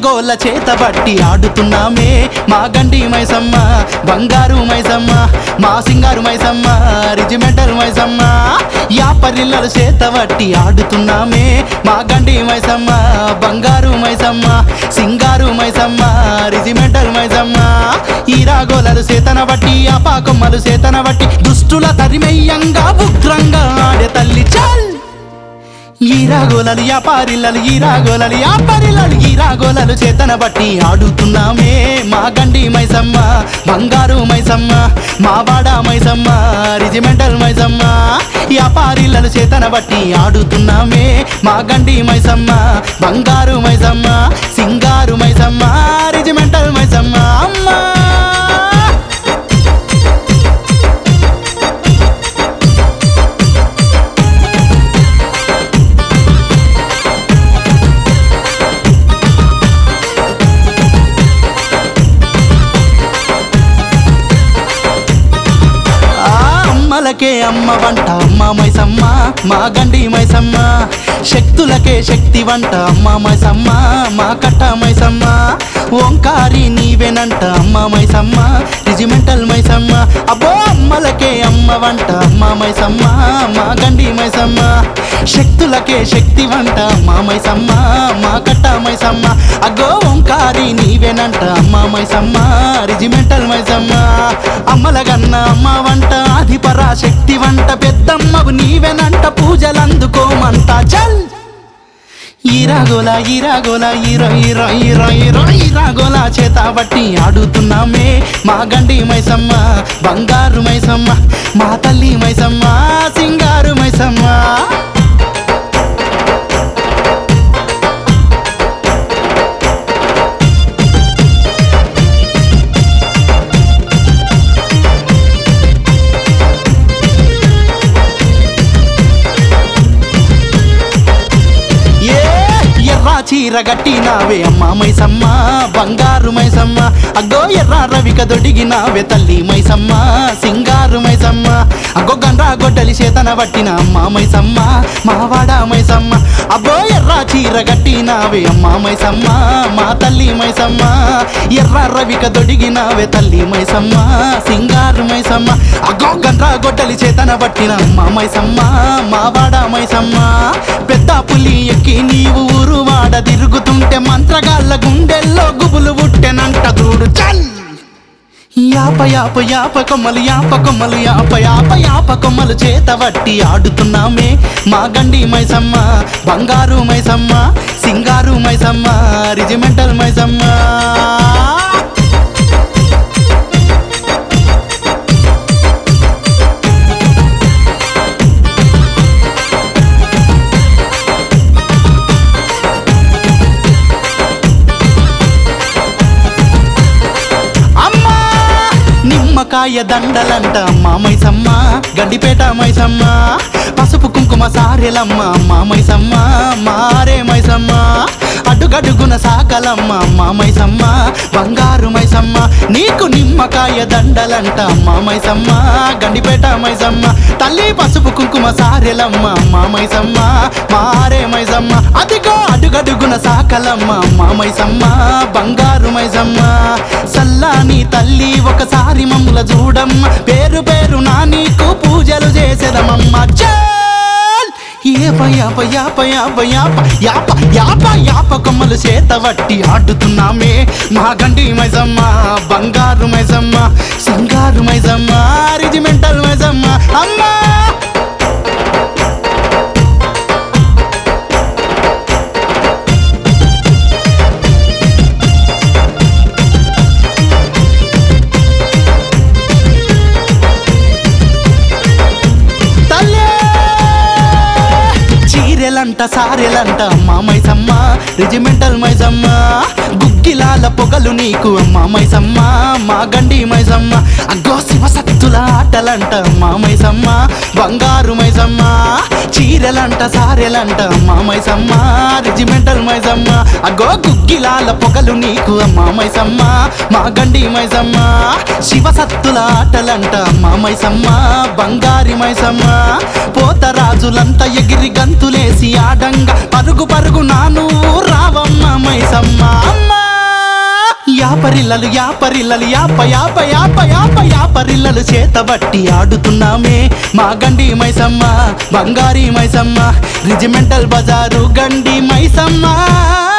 ఈరగోల చేత బట్టి ఆడుతున్నామే మా గండి మైసమ్మ బంగారు మైసమ్మ మా సింగారు మైసమ్మ రిజిమెంటల్ మైసమ్మ యాపరిల్లలు చేత బట్టి ఆడుతున్నామే మా గండి మైసమ్మ బంగారు మైసమ్మ సింగారు మైసమ్మ రిజిమెంటల్ మైసమ్మ ఈరాగోలలు సేతన బట్టి ఆపాకొమ్మలు సేతన బట్టి దుష్టుల తరిమెయ్యంగా ఉగ్రంగా ఆడే తల్లి చల్ ఈరాగోలలు యాపారిల్లలు ఈరాగోలలు యాపారిల్లలు ఈరాగోలలు చేతన బట్టి ఆడుతున్నామే మా గండి మైసమ్మ బంగారు మైసమ్మ మా వాడ మైసమ్మ రిజిమెంటల్ మైసమ్మ యాపారిల్లలు చేతన బట్టి ఆడుతున్నామే మా గండి మైసమ్మ బంగారు మైసమ్మ సింగారు మైసమ్మ రిజిమెంటల్ మైసమ్మ అమ్మా ఆ అమ్మలకే అమ్మ వంట అమ్మ మైసమ్మ మా గండి మైసమ్మ శక్తులకే శక్తి వంట అమ్మ మైసమ్మ మా కట్ట మైసమ్మ ఓంకారి నీవేనంట అమ్మ మైసమ్మ రిజిమెంటల్ మైసమ్మ అబ్బో అమ్మలకే అమ్మ వంట అమ్మ మైసమ్మ మా గండి మైసమ్మ శక్తులకే శక్తి వంట అమ్మ మైసమ్మ మా కట్ట మైసమ్మ అగ్గో ఓంకారి నీవేనంట అమ్మ మైసమ్మ రిజిమెంటల్ మైసమ్మ అమ్మల గన్న అమ్మ వంట ఆదిపరా శక్తి వంట పెద్దమ్మవు నీవెనంట పూజలందుకోమంట చల్ ఈరాగోల ఈరాగోల ఈరో ఈరో ఈరో ఈరో ఈరాగోల చేత బట్టి ఆడుతున్నామే మా గండి మైసమ్మ బంగారు మైసమ్మ మా తల్లి మైసమ్మ సింగారు మైసమ్మ ఏ ఎర్ర చీర గట్టినావే అమ్మ మైసమ్మ బంగారు మైసమ్మ అగ్గో ఎర్ర రవిక దొడిగినావే తల్లి మైసమ్మ సింగారు మైసమ్మ అగ్గో గండ్రా గొడ్డలి చేతన పట్టిన అమ్మ మైసమ్మ మావాడ మైసమ్మ అబ్బో ఎర్ర చీర గట్టినావే అమ్మ మైసమ్మ మా తల్లి మైసమ్మ ఎర్ర రవిక దొడిగినావే తల్లి మైసమ్మ సింగారు మైసమ్మ అగ్గో గండ్రా గొడ్డలి చేతన పట్టిన అమ్మ మైసమ్మ మావాడ మైసమ్మ పెద్ద పులి ఎక్కి నీవు ఊరు వాడ తిరుగుతుంటే మంత్రగాళ్ళ గుండెల్లో గుబులు పుట్టెనంట చూడు చల్ యాప యాప యాప కొమ్మలు యాప కొమ్మలు యాప యాప యాప కొమ్మలు చేత పట్టి ఆడుతున్నామే మా గండి మైసమ్మ బంగారు మైసమ్మ సింగారు మైసమ్మ రిజిమెంటల్ మైసమ్మ అమ్మా నిమ్మకాయ దండలంట అమ్మా మైసమ్మ గడ్డిపేట మైసమ్మ పసుపు కుంకుమ సారెలమ్మ అమ్మా మైసమ్మ మారే మైసమ్మ అడుగడుగున సాకలమ్మ అమ్మా మైసమ్మ బంగారు మైసమ్మ నీకు నిమ్మకాయ దండలంట అమ్మా మైసమ్మ గండిపేట మైసమ్మ తల్లి పసుపు కుంకుమ సారెలమ్మ అమ్మా మైసమ్మ మారే మైసమ్మ అదిగో అడుగడుగున సాకలమ్మ అమ్మా మైసమ్మ బంగారు మైసమ్మ సల్లాని తల్లి ఒకసారి మమ్ముల చూడమ్మ పేరు పేరు నా నీకు పూజలు చేసేదమమ్మ చల్ ఏప యాప యాప యాప యాప యాప యాప యాప కొమ్మలు చేత వట్టి ఆడుతున్నామే మా గండి మైసమ్మ బంగారు మైసమ్మ సింగారు మైసమ్మ రిజిమెంటల్ మైసమ్మ అమ్మా తల్లే చీరెలంట సారెలంట అమ్మా మైసమ్మ రిజిమెంటల్ మైసమ్మ గుగ్గిలాల పొగలు నీకు అమ్మా మైసమ్మ మా గండి మైసమ్మ అగ్గో శివ సత్తుల ఆటలంట అమ్మా మైసమ్మ బంగారు మైసమ్మ చీరెలంట సారెలంట అమ్మా మైసమ్మ రిజిమెంటల్ మైసమ్మ అగ్గో గుగ్గిలాల పొగలు నీకు అమ్మా మైసమ్మ మా గండి మైసమ్మ శివ సత్తుల ఆటలంట అమ్మా మైసమ్మ బంగారి మైసమ్మ పోతరాజులంతా ఎగిరి గంతులేసి ఆడంగా పరుగు పరుగు నాను రావమ్మ మైసమ్మ అమ్మా యాపరిల్లలు యాపరిల్లలు యాప యాప యాప యాప యాపరిల్లలు చేతబట్టి ఆడుతున్నామే మా గండి మైసమ్మ బంగారీ మైసమ్మ రిజిమెంటల్ బజారు గండి మైసమ్మ